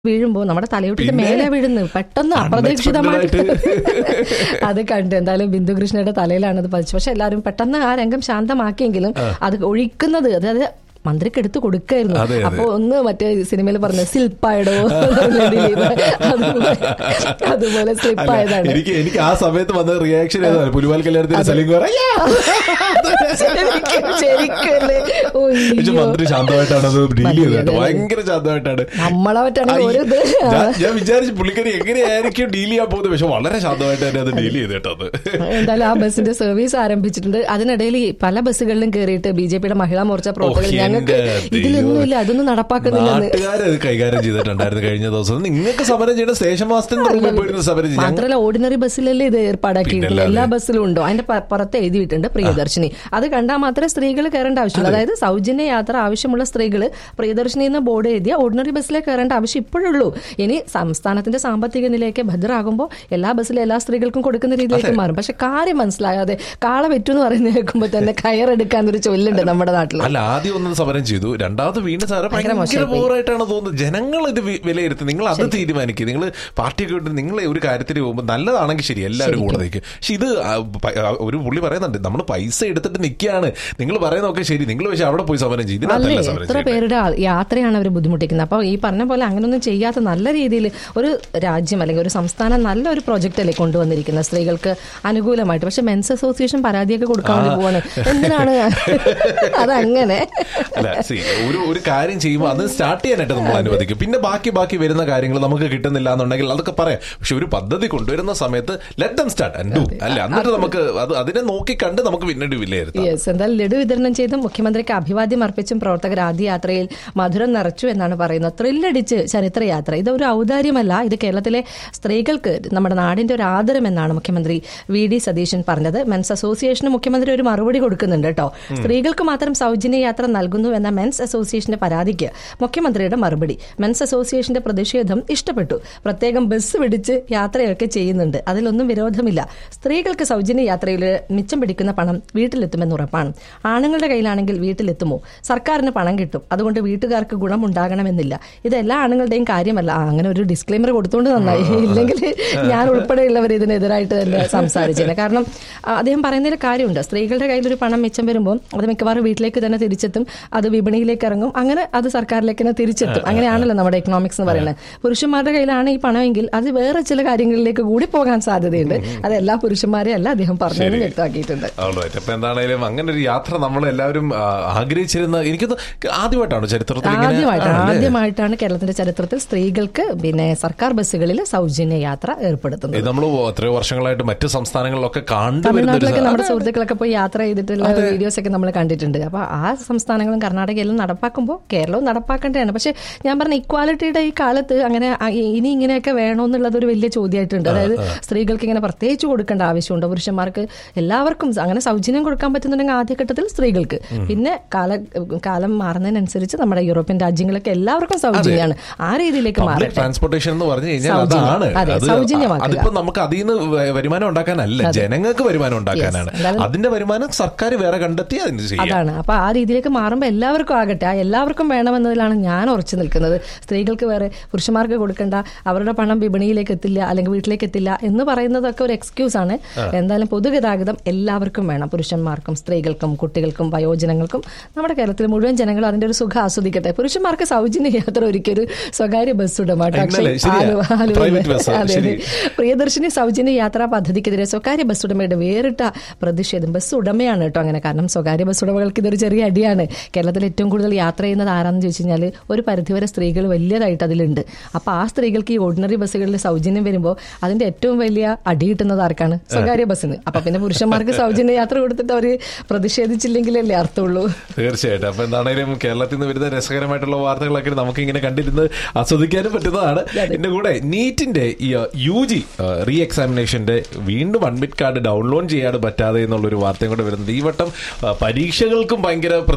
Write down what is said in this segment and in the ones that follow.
വീഴുമ്പോ നമ്മുടെ തലയോട്ടിന്റെ പിന്നെ? മേലെ വീഴുന്നു പെട്ടെന്ന് അപ്രതീക്ഷിതമായിട്ട് Unexpected അത് കണ്ടു എന്തായാലും ബിന്ദു കൃഷ്ണയുടെ തലയിലാണ് അത് പതിച്ചു പക്ഷെ എല്ലാവരും പെട്ടെന്ന് ആ രംഗം ശാന്തമാക്കിയെങ്കിലും അത് ഒഴിക്കുന്നത് അതായത് മന്ത്രിക്ക് എടുത്തു കൊടുക്കായിരുന്നു അതെ, അതെ. അപ്പൊ ഒന്ന് മറ്റേ സിനിമയിൽ പറഞ്ഞ സ്ലിപ്പായിടോ അതുപോലെ അതുപോലെ അല്ല, സ്ലിപ്പായതാണ് എനിക്ക് എനിക്ക് ആ സമയത്ത് വന്ന റിയാക്ഷൻ ഏതാണ് പുലിവാൽ കല്യാണത്തിന് സലീം കുമാർ, "അയ്യാ!" ശരിക്കും ശരിക്കല്ലേ പക്ഷെ മന്ത്രി ശാന്തമായിട്ടാണ് അത് ഡീൽ മതി, ചെയ്തത് അതെ, അതെ. ഭയങ്കര ശാന്തമായിട്ടാണ് നമ്മളെ പറ്റാണെങ്കിൽ ഒരു ഇത് ഞാൻ- ഞാൻ വിചാരിച്ചു പുള്ളിക്കാരി എങ്ങനെയായിരിക്കും ഡീൽ ചെയ്യാൻ പോകുന്നത് പക്ഷെ വളരെ ശാന്തമായിട്ട് തന്നെ അത് ഡീൽ ചെയ്ത് കേട്ടോ അത് എന്തായാലും ആ ബസ്സിന്റെ സർവീസ് ആരംഭിച്ചിട്ടുണ്ട് അതിനിടയിൽ ഈ പല ബസ്സുകളിലും കയറിയിട്ട് ബി ജെ പിയുടെ മഹിളാ മോർച്ച പ്രവർത്തകർ ഓ, ഞങ്ങൾക്ക് എന്റെ ഇതിലൊന്നുമില്ല അതൊന്നും നടപ്പാക്കുന്നില്ലെന്ന് നാട്ടുകാരത് കൈകാര്യം ചെയ്തിട്ടുണ്ടായിരുന്നു കഴിഞ്ഞ ദിവസം നിങ്ങൾക്ക് സമരം ചെയ്യണം സ്റ്റേഷൻ മാസ്റ്ററിന്റെ റൂമിൽ പോയിരുന്ന സമരം ചെയ്യും മാത്രമല്ല ഓർഡിനറി ബസ്സിലല്ലേ ഇത് ഏർപ്പാടാക്കിയിട്ടുള്ളത് പിന്നല്ലാതെ. എല്ലാ ബസ്സിലും ഉണ്ടോ അതിന്റെ പ- പുറത്ത് എഴുതിയിട്ടുണ്ട് പ്രിയദർശിനി അത് കണ്ടാൽ മാത്രമേ സ്ത്രീകൾ കയറേണ്ട ആവശ്യമുള്ളൂ അതായത് സൗജന്യ യാത്ര ആവശ്യമുള്ള സ്ത്രീകൾ പ്രിയദർശിനി എന്ന ബോർഡ് എഴുതിയ ഓർഡിനറി ബസ്സിലേക്ക് കയറേണ്ട ആവശ്യം ഇപ്പോഴുള്ളൂ ഇനി സംസ്ഥാനത്തിന്റെ സാമ്പത്തിക നിലയൊക്കെ ഭദ്രമാകുമ്പോൾ എല്ലാ ബസ്സിലും എല്ലാ സ്ത്രീകൾക്കും കൊടുക്കുന്ന രീതിയിലേക്ക് മാറും പക്ഷെ കാര്യം മനസ്സിലാകാതെ കാള വെറ്റു എന്ന് പറയുന്നത് കേൾക്കുമ്പോൾ തന്നെ കയറെടുക്കാൻ ഒരു ചൊല്ലുണ്ട് നമ്മുടെ നാട്ടിൽ അല്ല ആദ്യം ഒന്ന് സമരം ചെയ്തു രണ്ടാമത് വീണ്ടും സാറ് ഭയങ്കര ഭയങ്കര മോശമായി പോയി. ബോറായിട്ടാണ് തോന്നുന്നത് ജനങ്ങൾ ഇത് വി- വിലയിരുത്തി നിങ്ങൾ അത് തീരുമാനിക്കുക നിങ്ങൾ പാർട്ടിയൊക്കെ വിട്ട് നിങ്ങൾ ഒരു കാര്യത്തിന് പോകുമ്പോൾ നല്ലതാണെങ്കിൽ ശരി എല്ലാവരും കൂടെ നിൽക്കും പക്ഷെ ഇത് ആ, പ- ആ, ഒരു പുള്ളി പറയുന്നുണ്ട് നമ്മൾ പൈസ എടുത്തിട്ട് നിൽക്കുകയാണ് നിങ്ങൾ പറയുന്നതൊക്കെ ശരി നിങ്ങൾ പക്ഷെ അവിടെ പോയി സമരം ചെയ്യും അല്ലേ ഇതിനകത്തല്ല സമരം എത്ര ചെയ്യുന്നത്. പേരുടെ ആൾ- യാത്രയാണ് അവർ ബുദ്ധിമുട്ടിക്കുന്നത് അപ്പോൾ ഈ പറഞ്ഞ പോലെ അങ്ങനൊന്നും ചെയ്യാത്ത നല്ല രീതിയിൽ ഒരു രാജ്യം അല്ലെങ്കിൽ ഒരു സംസ്ഥാനം നല്ല ഒരു പ്രൊജക്റ്റ് അല്ലേ കൊണ്ടുവന്നിരിക്കുന്നത് സ്ത്രീകൾക്ക് അനുകൂലമായിട്ട് പക്ഷെ മെൻസ് അസോസിയേഷൻ പരാതിയൊക്കെ കൊടുക്കാൻ വേണ്ടി പോവാണ് എന്തിനാണ് അതങ്ങനെ അല്ല see, ഒരു ഒരു കാര്യം ചെയ്യുമ്പോൾ അത് സ്റ്റാർട്ട് ചെയ്യാനായിട്ട് നമ്മൾ അനുവദിക്കും പിന്നെ ബാക്കി ബാക്കി വരുന്ന കാര്യങ്ങൾ നമുക്ക് കിട്ടുന്നില്ല എന്നുണ്ടെങ്കിൽ അതൊക്കെ പറയാം പക്ഷെ ഒരു പദ്ധതി കൊണ്ടുവരുന്ന സമയത്ത് let them start and do അല്ല എന്നിട്ട് നമുക്ക് അത് അതിനെ നോക്കി കണ്ട് നമുക്ക് പിന്നീട് വിലയിരുത്താം യെസ് എന്തായാലും ലഡു വിതരണം ചെയ്തും മുഖ്യമന്ത്രിക്ക് അഭിവാദ്യം അർപ്പിച്ചും പ്രവർത്തകർ ആദ്യ യാത്രയിൽ മധുരം നിറച്ചു എന്നാണ് പറയുന്നത് ത്രില്ലടിച്ച് ചരിത്രയാത്ര ഇത് ഒരു ഔദാര്യമല്ല ഇത് കേരളത്തിലെ സ്ത്രീകൾക്ക് നമ്മുടെ നാടിന്റെ ഒരു ആദരം എന്നാണ് മുഖ്യമന്ത്രി വി ഡി സതീശൻ പറഞ്ഞത് മെൻസ് അസോസിയേഷന് മുഖ്യമന്ത്രി ഒരു മറുപടി കൊടുക്കുന്നുണ്ട് കേട്ടോ സ്ത്രീകൾക്ക് മാത്രം സൗജന്യ യാത്ര നൽകുന്നു എന്ന മെൻസ് അസോസിയേഷന്റെ പരാതിക്ക് മുഖ്യമന്ത്രിയുടെ മറുപടി മെൻസ് അസോസിയേഷന്റെ പ്രതിഷേധം ഇഷ്ടപ്പെട്ടു പ്രത്യേകം ബസ് പിടിച്ച് യാത്രയൊക്കെ ചെയ്യുന്നുണ്ട് അതിലൊന്നും വിരോധമില്ല സ്ത്രീകൾക്ക് സൗജന്യ യാത്രയിൽ മിച്ചം പിടിക്കുന്ന പണം വീട്ടിലെത്തുമെന്ന് ഉറപ്പാണ് ആണുങ്ങളുടെ കയ്യിലാണെങ്കിൽ വീട്ടിലെത്തുമോ സർക്കാരിന് പണം കിട്ടും അതുകൊണ്ട് വീട്ടുകാർക്ക് ഗുണമുണ്ടാകണമെന്നില്ല ഇത് എല്ലാ ആണുങ്ങളുടെയും കാര്യമല്ല ആ, അങ്ങനെ ഒരു ഡിസ്ക്ലെയിമർ കൊടുത്തുകൊണ്ട് നന്നായി ഇല്ലെങ്കിൽ ഞാൻ ഉൾപ്പെടെയുള്ളവർ ഇതിനെതിരായിട്ട് തന്നെ സംസാരിച്ചേനെ കാരണം ആ, അദ്ദേഹം പറയുന്നതിൽ കാര്യമുണ്ട് സ്ത്രീകളുടെ കയ്യിൽ ഒരു പണം മിച്ചം വരുമ്പോൾ അത് മിക്കവാറും വീട്ടിലേക്ക് തന്നെ തിരിച്ചെത്തും അത് വിപണിയിലേക്ക് ഇറങ്ങും അങ്ങനെ അത് സർക്കാരിലേക്ക് തന്നെ തിരിച്ചെത്തും അങ്ങനെയാണല്ലോ നമ്മുടെ എക്കണോമിക്സ് എന്ന് പറയുന്നത് പുരുഷന്മാരുടെ കയ്യിലാണ് ഈ പണമെങ്കിൽ അത് വേറെ ചില കാര്യങ്ങളിലേക്ക് കൂടി പോകാൻ സാധ്യതയുണ്ട് അത് എല്ലാ പുരുഷന്മാരെയും അല്ല അദ്ദേഹം പറഞ്ഞതെന്ന് വ്യക്തമാക്കിയിട്ടുണ്ട് Alright. അപ്പൊ എന്താണേലും അങ്ങനെ ഒരു യാത്ര നമ്മൾ എല്ലാവരും ആ, ആഗ്രഹിച്ചിരുന്ന എനിക്കത് ആദ്യമായിട്ടാണ് ചരിത്രത്തിൽ ഇങ്ങനെ ആദ്യമായിട്ടാണ് ആണല്ലേ? ആദ്യമായിട്ടാണ് കേരളത്തിന്റെ ചരിത്രത്തിൽ സ്ത്രീകൾക്ക് പിന്നെ സർക്കാർ ബസ്സുകളിൽ സൗജന്യ യാത്ര ഏർപ്പെടുത്തുന്നത് ഇത് നമ്മൾ എത്രയോ വർഷങ്ങളായിട്ട് മറ്റ് സംസ്ഥാനങ്ങളിലൊക്കെ കണ്ടുവരുന്ന ഒരു തമിഴ്നാട്ടിലൊക്കെ നമ്മുടെ അതെ. സുഹൃത്തുക്കളൊക്കെ പോയി യാത്ര ചെയ്തിട്ടുള്ള വീഡിയോസ് ഒക്കെ നമ്മൾ കണ്ടിട്ടുണ്ട് അപ്പൊ ആ സംസ്ഥാനങ്ങളും കർണാടകയിലും നടപ്പാക്കുമ്പോൾ കേരളവും നടപ്പാക്കേണ്ടതാണ് പക്ഷെ ഞാൻ പറഞ്ഞ ഇക്വാലിറ്റിയുടെ ഈ കാലത്ത് അങ്ങനെ ആ- ഇനി ഇങ്ങനെയൊക്കെ വേണമെന്നുള്ളത് ഒരു വലിയ ചോദ്യമായിട്ടുണ്ട് അതായത് സ്ത്രീകൾക്ക് ഇങ്ങനെ പ്രത്യേകിച്ച് കൊടുക്കേണ്ട ആവശ്യമുണ്ടോ പുരുഷന്മാർക്ക് എല്ലാവർക്കും അങ്ങനെ സൗജന്യം കൊടുക്കാൻ പറ്റുന്നുണ്ടെങ്കിൽ ആദ്യഘട്ടത്തിൽ സ്ത്രീകൾക്ക് പിന്നെ കാല കാലം മാറുന്നതിനനുസരിച്ച് നമ്മുടെ യൂറോപ്യൻ രാജ്യങ്ങളൊക്കെ എല്ലാവർക്കും സൗജന്യമാണ് ആ രീതിയിലേക്ക് പബ്ലിക് മാറട്ടെ ട്രാൻസ്പോർട്ടേഷൻ എന്ന് പറഞ്ഞു കഴിഞ്ഞാൽ സൗജന്യം. അതാണ് അതെ, അത് സൗജന്യമാക്കുക. അതിപ്പോ നമുക്ക് അതിൽ നിന്ന് വ- വരുമാനം ഉണ്ടാക്കാനല്ല ജനങ്ങൾക്ക് വരുമാനം ഉണ്ടാക്കാനാണ് Yes. എന്തായാലും- അതിന്റെ വരുമാനം സർക്കാർ വേറെ കണ്ടെത്തി അതിന് ചെയ്യാം അതാണ് അപ്പൊ ആ രീതിയിലേക്ക് മാറുമ്പോൾ എല്ലാവർക്കും ആകട്ടെ ആ എല്ലാവർക്കും വേണമെന്നതിലാണ് ഞാൻ ഉറച്ചു നിൽക്കുന്നത് സ്ത്രീകൾക്ക് വേറെ പുരുഷന്മാർക്ക് കൊടുക്കേണ്ട അവരുടെ പണം വിപണിയിലേക്ക് എത്തില്ല അല്ലെങ്കിൽ വീട്ടിലേക്ക് എത്തില്ല എന്ന് പറയുന്നതൊക്കെ ഒരു എക്സ്ക്യൂസ് ആണ് എന്തായാലും പൊതുഗതാഗതം എല്ലാവർക്കും വേണം പുരുഷന്മാർക്കും സ്ത്രീകൾക്കും കുട്ടികൾക്കും വയോജനങ്ങൾക്കും നമ്മുടെ കേരളത്തിലെ മുഴുവൻ ജനങ്ങളും അതിന്റെ ഒരു സുഖം ആസ്വദിക്കട്ടെ പുരുഷന്മാർക്ക് സൗജന്യ യാത്ര ഒരിക്കലും സ്വകാര്യ ബസ് ഉടമാട്ടോ ഇന്നലെ, ശരിയാ. Private bus, അതെ ശരി. അതെ പ്രിയദർശിനി സൗജന്യ യാത്രാ പദ്ധതിക്കെതിരെ സ്വകാര്യ ബസ് ഉടമയുടെ വേറിട്ട പ്രതിഷേധം ബസ് ഉടമയാണ് കേട്ടോ അങ്ങനെ കാരണം സ്വകാര്യ ബസ് ഉടമകൾക്ക് ഇതൊരു ചെറിയ അടിയാണ് കേരളത്തിൽ ഏറ്റവും കൂടുതൽ യാത്ര ചെയ്യുന്നത് ആരാന്ന് ചോദിച്ചു കഴിഞ്ഞാൽ ഒരു പരിധിവരെ സ്ത്രീകൾ വലിയതായിട്ട് അതിലുണ്ട് അപ്പൊ ആ സ്ത്രീകൾക്ക് ഈ ഓർഡിനറി ബസ്സുകളിൽ സൗജന്യം വരുമ്പോൾ അതിന്റെ ഏറ്റവും വലിയ അടി കിട്ടുന്നത് ആർക്കാണ് സ്വകാര്യ ബസ്സിന് അപ്പൊ പിന്നെ പുരുഷന്മാർക്ക് സൗജന്യ യാത്ര കൊടുത്തിട്ട് അവർ പ്രതിഷേധിച്ചില്ലെങ്കിലല്ലേ അർത്ഥമുള്ളൂ തീർച്ചയായിട്ടും അപ്പൊ എന്താണേലും കേരളത്തിൽ നിന്ന് വരുന്ന രസകരമായിട്ടുള്ള വാർത്തകളൊക്കെ നമുക്ക് ഇങ്ങനെ കണ്ടിരുന്ന് ആസ്വദിക്കാനും പറ്റുന്നതാണ് എന്റെ കൂടെ നീറ്റിന്റെ ഈ യു ജി റീ എക്സാമിനേഷന്റെ വീണ്ടും അഡ്മിറ്റ് കാർഡ് ഡൗൺലോഡ് ചെയ്യാൻ പറ്റാതെ എന്നുള്ളൊരു വാർത്തയും കൂടെ വരുന്നത് ഈ വട്ടം ആ, പരീക്ഷകൾക്കും ഭയങ്കര പ്രതിസന്ധി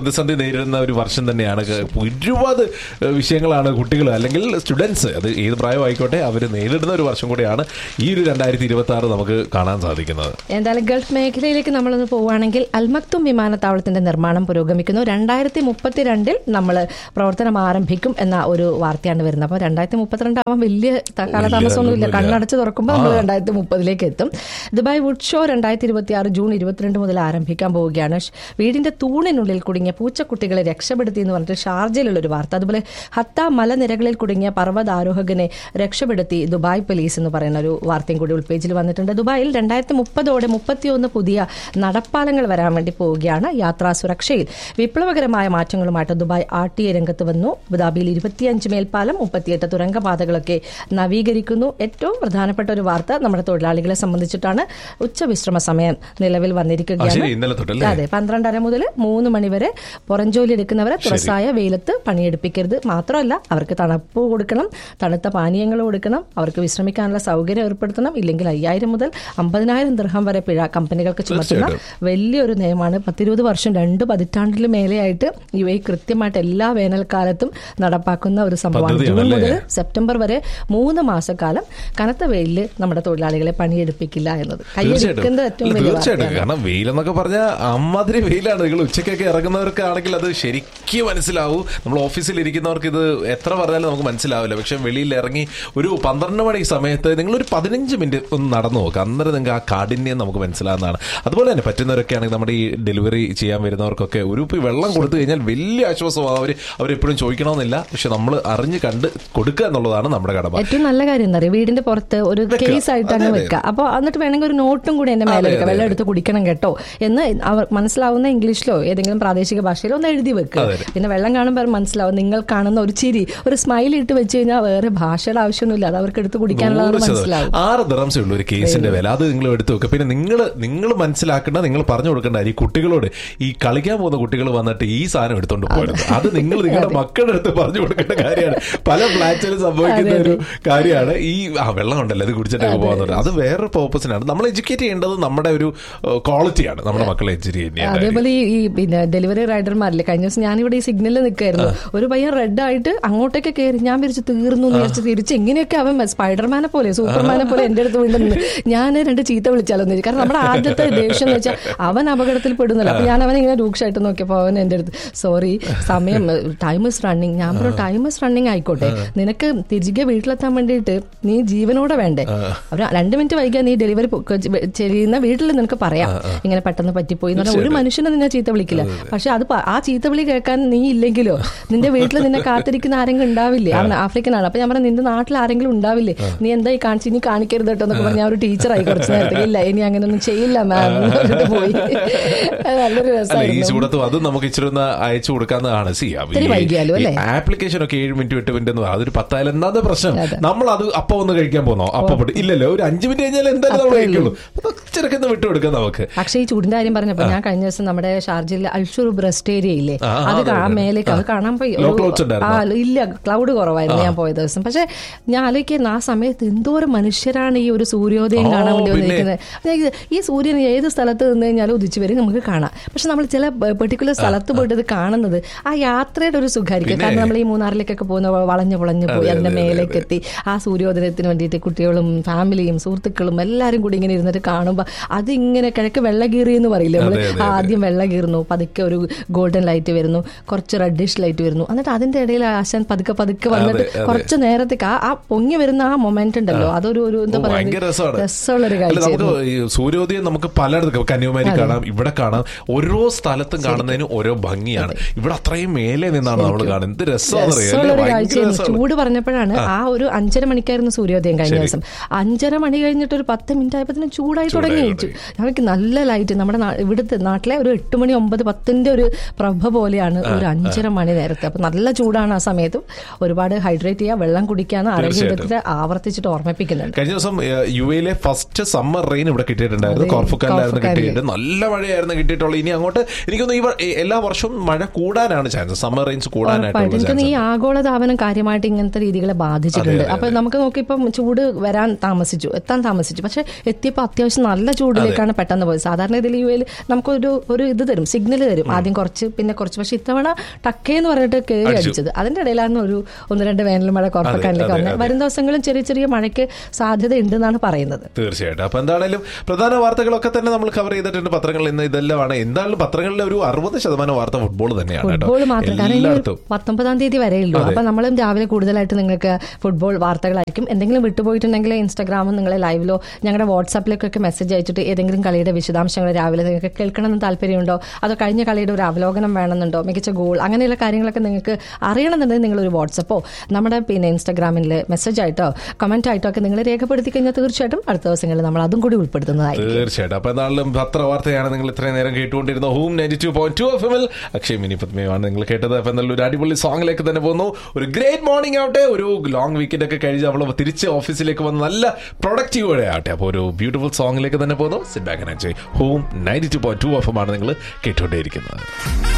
നേരിടുന്ന ഒരു വർഷം തന്നെയാണ് ക- ഒരുപാട് ഏഹ്, വിഷയങ്ങളാണ് കുട്ടികൾ അല്ലെങ്കിൽ സ്റ്റുഡൻസ് അത് ഏത് പ്രായമായിക്കോട്ടെ അവർ നേരിടുന്ന ഒരു വർഷം കൂടിയാണ് ഈ ഒരു രണ്ടായിരത്തി ഇരുപത്തി ആറ് നമുക്ക് കാണാൻ സാധിക്കുന്നത് എന്തായാലും ഗൾഫ് മേഖലയിലേക്ക് നമ്മളൊന്ന് പോവുകയാണെങ്കിൽ അൽമക്തും വിമാനത്താവളത്തിന്റെ നിർമ്മാണം പുരോഗമിക്കുന്നു രണ്ടായിരത്തി മുപ്പത്തിരണ്ടിൽ നമ്മൾ പ്രവർത്തനം ആരംഭിക്കും എന്ന ഒരു വാർത്തയാണ് വരുന്നത് അപ്പോൾ രണ്ടായിരത്തി മുപ്പത്തിരണ്ട് ആവാൻ വലിയ ത- കാലതാമസമൊന്നുമില്ല വലിയ കണ്ണടച്ച് തുറക്കുമ്പോൾ നമ്മൾ രണ്ടായിരത്തി മുപ്പതിലേക്ക് എത്തും ദുബായ് വുഡ് ഷോ രണ്ടായിരത്തി ഇരുപത്തി ആറ് ജൂൺ ഇരുപത്തിരണ്ട് മുതൽ ആരംഭിക്കാൻ പോവുകയാണ് ഷ് വീടിന്റെ തൂണിനുള്ളിൽ കുടുങ്ങിയ പൂച്ചക്കുട്ടികളെ രക്ഷപ്പെടുത്തി എന്ന് പറഞ്ഞിട്ട് ഷാർജയിലുള്ള ഒരു വാർത്ത അതുപോലെ ഹത്ത മലനിരകളിൽ കുടുങ്ങിയ പർവ്വതാരോഹകനെ രക്ഷപ്പെടുത്തി ദുബായ് പോലീസ് എന്ന് പറയുന്ന ഒരു വാർത്തയും കൂടി ഉൾപേജിൽ വന്നിട്ടുണ്ട് ദുബായിൽ രണ്ടായിരത്തി മുപ്പതോടെ മുപ്പത്തിയൊന്ന് പുതിയ നടപ്പാലങ്ങൾ വരാൻ വേണ്ടി പോവുകയാണ് യാത്രാ സുരക്ഷയിൽ വിപ്ലവകരമായ മാറ്റങ്ങളുമായിട്ട് ദുബായ് ആർ ടി എ രംഗത്ത് വന്നു അബുദാബിയിൽ ഇരുപത്തിയഞ്ച് മേൽപ്പാലം മുപ്പത്തിയെട്ട് തുരങ്കപാതകളൊക്കെ നവീകരിക്കുന്നു ഏറ്റവും പ്രധാനപ്പെട്ട ഒരു വാർത്ത നമ്മുടെ തൊഴിലാളികളെ സംബന്ധിച്ചിട്ടാണ് ഉച്ചവിശ്രമ സമയം നിലവിൽ ആ, വന്നിരിക്കുകയാണ് ശരി ഇന്നലെ തൊട്ടല്ലേ അതെ പന്ത്രണ്ടര മുതൽ മൂന്ന് മണിവരെ പുറം ജോലി എടുക്കുന്നവരെ തുറസായ വെയിലത്ത് പണിയെടുപ്പിക്കരുത് മാത്രമല്ല അവർക്ക് തണുപ്പ് കൊടുക്കണം തണുത്ത പാനീയങ്ങൾ കൊടുക്കണം അവർക്ക് വിശ്രമിക്കാനുള്ള സൗകര്യം ഏർപ്പെടുത്തണം ഇല്ലെങ്കിൽ അയ്യായിരം മുതൽ അമ്പതിനായിരം ദൃഹം വരെ പിഴ കമ്പനികൾക്ക് ചുമത്തുന്ന വലിയൊരു നിയമമാണ് പത്തിരുപത് വർഷം രണ്ട് പതിറ്റാണ്ടിലും മേലെയായിട്ട് യു എ കൃത്യമായിട്ട് എല്ലാ വേനൽക്കാലത്തും നടപ്പാക്കുന്ന ഒരു സംഭവമാണ് ജൂൺ പദ്ധതിയാണല്ലേ? മുതൽ സെപ്റ്റംബർ വരെ മൂന്ന് മാസക്കാലം കനത്ത വെയിലിൽ നമ്മുടെ തൊഴിലാളികളെ പണിയെടുപ്പിക്കില്ല എന്നത് കൈയെടുക്കുന്നത് ഏറ്റവും അല്ല, വലിയ തീർച്ചയായിട്ടും വാർത്തയാണ്. കാരണം വെയിലെന്നൊക്കെ പറഞ്ഞാൽ അമ്മാതിരി വെയിലാണ് നിങ്ങൾ ഉച്ചയ്ക്കൊക്കെ ഇറങ്ങുന്നവർക്കാണെങ്കിൽ അത് ശരിക്കും മനസ്സിലാവൂ നമ്മൾ ഓഫീസിൽ ഇരിക്കുന്നവർക്ക് ഇത് എത്ര പറഞ്ഞാലും നമുക്ക് മനസ്സിലാവില്ല പക്ഷെ വെളിയിൽ ഇറങ്ങി ഒരു പന്ത്രണ്ട് മണി സമയത്ത് നിങ്ങൾ ഒരു പതിനഞ്ച് മിനിറ്റ് ഒന്ന് നടന്നു നോക്കുക അന്നേരം നിങ്ങൾക്ക് ആ കാഠിന്യം നമുക്ക് മനസ്സിലാവുന്നതാണ് അതുപോലെ തന്നെ പറ്റുന്നവരൊക്കെ ആണെങ്കിൽ നമ്മുടെ ഈ ഡെലിവറി ചെയ്യാൻ വരുന്നവർക്കൊക്കെ ഒരു ഇപ്പൊ വെള്ളം കൊടുത്തു കഴിഞ്ഞാൽ വലിയ ആശ്വാസമാണ് അവർ അവരെപ്പോഴും ചോദിക്കണമെന്നില്ല പക്ഷെ നമ്മൾ അറിഞ്ഞ് കണ്ട് കൊടുക്കുക എന്നുള്ളതാണ് നമ്മുടെ കടമ ഏറ്റവും നല്ല കാര്യം എന്താ പറയുക വീടിന്റെ പുറത്ത് ഒരു വെക്കുക. കേസ് ആയിട്ട് അങ്ങ് അതെ, അതെ. വെക്കുക അപ്പൊ എന്നിട്ട് വേണമെങ്കിൽ ഒരു നോട്ടും കൂടി എന്റെ മേലെ അതെ, വെക്കുക അതെ, വെള്ളം അതെ. എടുത്ത് കുടിക്കണം കേട്ടോ എന്ന് അവർ മനസ്സിലാവുന്ന ഇംഗ്ലീഷിലോ ഏതെങ്കിലും പ്രാദേശിക ഭാഷയിലോ ഒന്ന് എഴുതി വെക്കുക അതെ, അതെ. പിന്നെ വെള്ളം കാണുമ്പോൾ മനസ്സിലാവും നിങ്ങൾ കാണുന്ന ഒരു ചിരി ഒരു സ്മൈൽ ഇട്ട് വെച്ച് കഴിഞ്ഞാൽ വേറെ ഭാഷയുടെ ആവശ്യമൊന്നുമില്ല അത് അവർക്ക് എടുത്ത് കുടിക്കാനുള്ളതാണ് നൂറ് ശതമാനം. മനസ്സിലാവും ആറ് ദിറംസേ ഉള്ളൂ ഒരു കേസിന്റെ വില അത് നിങ്ങൾ എടുത്തു വെക്കുക പിന്നെ നിങ്ങൾ നിങ്ങൾ മനസ്സിലാക്കേണ്ട നിങ്ങൾ പറഞ്ഞു കൊടുക്കേണ്ട ഈ കുട്ടികളോട് ഈ കളിക്കാൻ പോകുന്ന കുട്ടികൾ വന്നിട്ട് ഈ സാധനം എടുത്തോണ്ട് പോകരുത് അത് നിങ്ങൾ നിങ്ങളുടെ മക്കളുടെ അടുത്ത് പറഞ്ഞു കൊടുക്കേണ്ട കാര്യമാണ് പല ഫ്ലാറ്റിലും സംഭവിക്കുന്ന അതെ, ഒരു കാര്യമാണ് ഈ ആ വെള്ളം ഉണ്ടല്ലോ അത് കുടിച്ചിട്ടൊക്കെ പോകുന്നുണ്ട് അത് വേറൊരു പേർപ്പസിനാണ് നമ്മൾ എഡ്യൂക്കേറ്റ് ചെയ്യേണ്ടത് നമ്മുടെ ഒരു ക്വാളിറ്റിയാണ് നമ്മുടെ മക്കളെ എഡ്യൂക്കേറ്റ് ചെയ്യാൻ അതേപോലെ ഈ ഈ പിന്നെ ഡെലിവറി റൈഡർമാരില്ലേ കഴിഞ്ഞ ദിവസം ഞാനിവിടെ ഈ സിഗ്നലിൽ നിൽക്കായിരുന്നു ഒരു പയ്യൻ റെഡ് ആയിട്ട് അങ്ങോട്ടേക്ക് കയറി ഞാൻ വിരിച്ച് തീർന്നു എന്ന് വിചാരിച്ച് തിരിച്ച് എങ്ങനെയൊക്കെ അവൻ സ്പൈഡർമാനെ പോലെ സൂപ്പർമാനെ പോലെ എന്റെ അടുത്ത് വീണ്ടും നിന്ന് ഞാൻ രണ്ട് ചീത്ത വിളിച്ചാലോ എന്ന് ചോദിച്ചു കാരണം നമ്മുടെ ആദ്യത്തെ ദേഷ്യം എന്ന് വെച്ചാൽ അവൻ അപകടത്തിൽ പെടുന്നില്ല അപ്പൊ ഞാൻ അവനെ ഇങ്ങനെ രൂക്ഷമായിട്ട് നോക്കിയപ്പോൾ അവൻ എന്റെ അടുത്ത് സോറി സമയം ടൈം ഇസ് റണ്ണിങ് ഞാൻ പറഞ്ഞു ടൈം ഇസ് റണ്ണിങ് ആയിക്കോട്ടെ നിനക്ക് തിരികെ വീട്ടിലെത്താൻ വേണ്ടിയിട്ട് നീ ജീവനോടെ വേണ്ടേ ഒരു രണ്ട് മിനിറ്റ് വൈകിയാൽ നീ ഡെലിവറി ചെയ്യുന്ന വീട്ടിൽ നിനക്ക് പറയാം ഇങ്ങനെ പെട്ടെന്ന് പറ്റിപ്പോയി എന്ന് പറഞ്ഞാൽ ഒരു മനുഷ്യനെ നിന്നെ ചീത്ത വിളിക്കില്ല പക്ഷെ അത് പ- ആ ചീത്ത വിളി കേൾക്കാൻ നീ ഇല്ലെങ്കിലോ നിന്റെ വീട്ടിൽ നിന്നെ കാത്തിരിക്കുന്ന ആരെങ്കിലും ഉണ്ടാവില്ലേ ആ ആഫ്രിക്കൻ ആണ് അപ്പൊ ഞാൻ പറഞ്ഞു നിന്റെ നാട്ടിൽ ആരെങ്കിലും ഉണ്ടാവില്ലേ നീ എന്താ ഈ കാണിച്ച് ഇനി കാണിക്കരുത് കേട്ടോ എന്നൊക്കെ പറഞ്ഞ ഒരു ടീച്ചറായി കുറച്ച് നേരത്തേക്ക് ഇല്ല ഇനി അങ്ങനെയൊന്നും ചെയ്യില്ല മാം എന്ന് പറഞ്ഞിട്ട് പോയി അത് നല്ലൊരു അല്ല ഈ രസമായിരുന്നു ചൂടത്തും അതും നമുക്ക് ഇച്ചിരി ഒന്ന് അയച്ചു കൊടുക്കാവുന്നതാണ് സി ഇത്തിരി വൈകിയാലും അല്ലേ? ആപ്ലിക്കേഷൻ ഒക്കെ ഏഴ് മിനിറ്റ് എട്ട് മിനിറ്റ് എന്ന് പറയാം അതൊരു പത്തായാലും എന്താ പ്രശ്നം അതെ. നമ്മൾ അത് അപ്പൊ ഒന്ന് കഴിക്കാൻ പോന്നോ അപ്പൊ പെട്ട്- ഇല്ലല്ലോ ഒരു അഞ്ചു മിനിറ്റ് കഴിഞ്ഞാൽ എന്തായാലും നമ്മൾ അത്രേ ഉള്ളൂ. കഴിക്കുള്ളൂ ചെറുക്കുന്ന വിട്ടു കൊടുക്കാം നമുക്ക് പക്ഷേ ഈ ചൂടിന്റെ കാര്യം പറഞ്ഞപ്പോ ഞാൻ കഴിഞ്ഞ ദിവസം നമ്മുടെ ഷാർജയിലെ അൽഷൂർ ബ്രസ്റ്റ് ഏരിയ ഇല്ലേ ആ, അത് അതെ, കാണാൻ അതെ. മേലേക്ക് അത് കാണാൻ പോയി Low ഒരു- clouds ഉണ്ടായിരുന്നോ? ആ, ഇല്ല ക്ലൗഡ് കുറവായിരുന്നു ഞാൻ പോയ ദിവസം പക്ഷെ ഞാൻ ആലോചിക്കുന്ന ആ സമയത്ത് എന്തോരം മനുഷ്യരാണ് ഈ ഒരു സൂര്യോദയം ഓ, കാണാൻ വേണ്ടി പിന്നെ. വന്നിരിക്കുന്നത് ഞാൻ ഇത് ഈ സൂര്യൻ ഏത് സ്ഥലത്ത് നിന്ന് കഴിഞ്ഞാലും ഉദിച്ചു വരും നമുക്ക് കാണാം പക്ഷെ നമ്മൾ ചില പെർട്ടിക്കുലർ സ്ഥലത്ത് പോയിട്ട് ഇത് കാണുന്നത് ആ യാത്രയുടെ ഒരു സുഖമായിരിക്കും പിന്നെ. കാരണം നമ്മൾ ഈ മൂന്നാറിലേക്കൊക്കെ പോകുന്ന വളഞ്ഞു പുളഞ്ഞു പോയി അതിന്റെ മേലേക്ക് എത്തി ആ സൂര്യോദയത്തിന് വേണ്ടിയിട്ട് കുട്ടികളും ഫാമിലിയും സുഹൃത്തുക്കളും എല്ലാവരും കൂടി ഇങ്ങനെ ഇരുന്നിട്ട് കാണുമ്പോൾ അതിങ്ങനെ കിഴക്ക് വെള്ളകീറി എന്ന് പറയില്ലേ നമ്മള് അതെ, അതെ, അതെ. ആദ്യം വെള്ളം കീറുന്നു പതുക്കെ ഒരു ഗോൾഡൻ ലൈറ്റ് വരുന്നു കുറച്ച് റെഡിഷ് ലൈറ്റ് വരുന്നു എന്നിട്ട് അതിന്റെ ഇടയിൽ ആശാൻ പതുക്കെ പതുക്കെ വന്നിട്ട് അതെ, അതെ. കുറച്ച് നേരത്തേക്ക് ആ ആ പൊങ്ങി വരുന്ന ആ മൊമെന്റ് ഉണ്ടല്ലോ അതൊരു ഒരു എന്താ ഓ, ഭയങ്കര പറയുക രസമാണ് രസമുള്ള ഒരു അല്ല, നമുക്ക് കാഴ്ചയായിരുന്നു ഈ സൂര്യോദയം നമുക്ക് പലയിടത്തും കന്യാകുമാരി കാണാം ഇവിടെ കാണാം ഓരോ സ്ഥലത്തും കാണുന്നതിന് ഓരോ ഭംഗിയാണ് ഇവിടെ അത്രയും മേലെ നിന്നാണ് നമ്മൾ കാണുന്നത് എന്ത് രസമാണെന്ന് അറിയാം രസമുള്ള അല്ലേ? ഒരു ഭയങ്കര കാഴ്ചയായിരുന്നു രസമാണ് ചൂട് പറഞ്ഞപ്പോഴാണ് ആ ഒരു അഞ്ചര മണിക്കായിരുന്നു സൂര്യോദയം കഴിഞ്ഞ ശരി. ദിവസം അഞ്ചര മണി കഴിഞ്ഞിട്ട് ഒരു പത്ത് മിനിറ്റ് ആയപ്പോഴത്തേനും ചൂടായി തുടങ്ങി തുടങ്ങി. നമുക്ക് നല്ല ലൈറ്റ് നമ്മുടെ നാ- ഇവിടുത്തെ നാട്ടിലെ ഒരു എട്ട് മണി ഒമ്പത് പത്തിന്റെ ഒരു പ്രഭ പോലെയാണ് ഒരു അഞ്ചര മണി നേരത്തെ അപ്പൊ നല്ല ചൂടാണ് ആ സമയത്തും ഒരുപാട് ഹൈഡ്രേറ്റ് ചെയ്യുക വെള്ളം കുടിക്കാന്ന് ആരോഗ്യ വിദഗ്ധരെ ആവർത്തിച്ചിട്ട് ഓർമ്മിപ്പിക്കുന്നുണ്ട് കഴിഞ്ഞ ദിവസം ഏഹ്, യു എയിലെ ഫസ്റ്റ് സമ്മർ റെയിൻ ഇവിടെ കിട്ടിയിട്ടുണ്ടായിരുന്നു അതെ, കോർഫുക്കാലിലായിരുന്നു കോർഫുക്കാലിൽ. കിട്ടിയിട്ട് നല്ല മഴയായിരുന്നു കിട്ടിയിട്ടുള്ളത് ഇനി അങ്ങോട്ട് എനിക്കൊന്ന് ഈ വ- എ- എല്ലാ വർഷവും മഴ കൂടാനാണ് ചാൻസ് സമ്മർ റെയിൻസ് ഉറപ്പായിട്ടും കൂടാനായിട്ടുള്ള എനിക്കൊന്ന് ഈ ചാൻസ് ആഗോളതാപനം കാര്യമായിട്ട് ഇങ്ങനത്തെ രീതികളെ ബാധിച്ചിട്ടുണ്ട് അതെ, അപ്പൊ നമുക്ക് നോക്കിയപ്പം ചൂട് വരാൻ താമസിച്ചു എത്താൻ താമസിച്ചു പക്ഷെ എത്തിയപ്പോൾ അത്യാവശ്യം നല്ല ചൂടിലേക്കാണ് പെട്ടെന്ന് പോയത് സാധാരണ ഇതിൽ യു എയിൽ നമുക്കൊരു ഒരു ഇത് തരും സിഗ്നൽ തരും ആദ്യം കുറച്ച് പിന്നെ കുറച്ച് പക്ഷെ ഇത്തവണ ടക്കേ എന്ന് പറഞ്ഞിട്ട് കയറി അടിച്ചു. അടിച്ചത് അതിന്റെ ഇടയിലാണ് ഒരു ഒന്ന് രണ്ട് വേനൽ മഴ കുറപ്പക്കാനിലൊക്കെ അതെ, വന്നത് അതെ. വരും ദിവസങ്ങളും ചെറിയ ചെറിയ മഴയ്ക്ക് സാധ്യത ഉണ്ടെന്നാണ് പറയുന്നത് തീർച്ചയായിട്ടും അപ്പൊ എന്താണേലും പ്രധാന വാർത്തകളൊക്കെ തന്നെ നമ്മൾ കവർ ചെയ്തിട്ടുണ്ട് പത്രങ്ങളിൽ ഇന്ന് ഇതെല്ലാമാണ് എന്തായാലും പത്രങ്ങളിലെ ഒരു അറുപത് ശതമാനം വാർത്ത ഫുട്ബോൾ തന്നെയാണ് കേട്ടോ ഫുട്ബോൾ മാത്രം കാരണം ഇനി എല്ലായിടത്തും പത്തൊമ്പതാം തീയതി വരെയുള്ളൂ അതെ. അപ്പൊ നമ്മളും രാവിലെ കൂടുതലായിട്ട് നിങ്ങൾക്ക് ഫുട്ബോൾ വാർത്തകളായിരിക്കും എന്തെങ്കിലും വിട്ടുപോയിട്ടുണ്ടെങ്കിൽ ഇൻസ്റ്റാഗ്രാമും നിങ്ങളെ ലൈവിലോ ഞങ്ങളുടെ വാട്സാപ്പിലേക്കൊക്കെ മെസ്സേജ് അയച്ചിട്ട് ഏതെങ്കിലും കളിയുടെ വിശദാംശങ്ങൾ രാവിലെ നിങ്ങൾക്ക് കേൾക്കണമെന്ന് താല്പര്യമുണ്ടോ അതോ കഴിഞ്ഞ കളിയുടെ ഒരു അവലോകനം വേണമെന്നുണ്ടോ മികച്ച ഗോൾ അങ്ങനെയുള്ള കാര്യങ്ങളൊക്കെ നിങ്ങൾക്ക് അറിയണമെന്നുണ്ടെങ്കിൽ നിങ്ങൾ ഒരു വാട്സപ്പോ നമ്മുടെ പിന്നെ ഇൻസ്റ്റാഗ്രാമിൽ മെസ്സേജ് ആയിട്ടോ കമന്റ് ആയിട്ടോ ഒക്കെ നിങ്ങൾ രേഖപ്പെടുത്തി കഴിഞ്ഞാൽ തീർച്ചയായിട്ടും അടുത്ത ദിവസങ്ങളിൽ നമ്മൾ അതും കൂടി ഉൾപ്പെടുത്തുന്നതായിരിക്കും തീർച്ചയായിട്ടും അപ്പൊ എന്തായാലും പത്രവാർത്തയാണ് നിങ്ങൾ ഇത്രയും നേരം കേട്ടുകൊണ്ടിരുന്ന home ninety two point two F എമ്മിൽ അക്ഷയ് മിനി പത്മയാണ് നിങ്ങൾ കേട്ടത് അപ്പൊ എന്തായാലും ഒരു അടിപൊളി സോങ്ങിലേക്ക് തന്നെ പോകുന്നു ഒരു ഗ്രേറ്റ് മോർണിംഗ് ആവട്ടെ ഒരു ലോങ് വീക്കെൻഡ് ഒക്കെ കഴിഞ്ഞ് അവൾ തിരിച്ച് ഓഫീസിലേക്ക് വന്ന് നല്ല പ്രൊഡക്റ്റീവ് ആവട്ടെ അപ്പോൾ ഒരു ബ്യൂട്ടിഫുൾ സോങ്ങിലേക്ക് തന്നെ പോകുന്നു sit back and home ninety two point two F M ആണ് നിങ്ങൾ കേട്ടുകൊണ്ടേയിരിക്കുന്നത്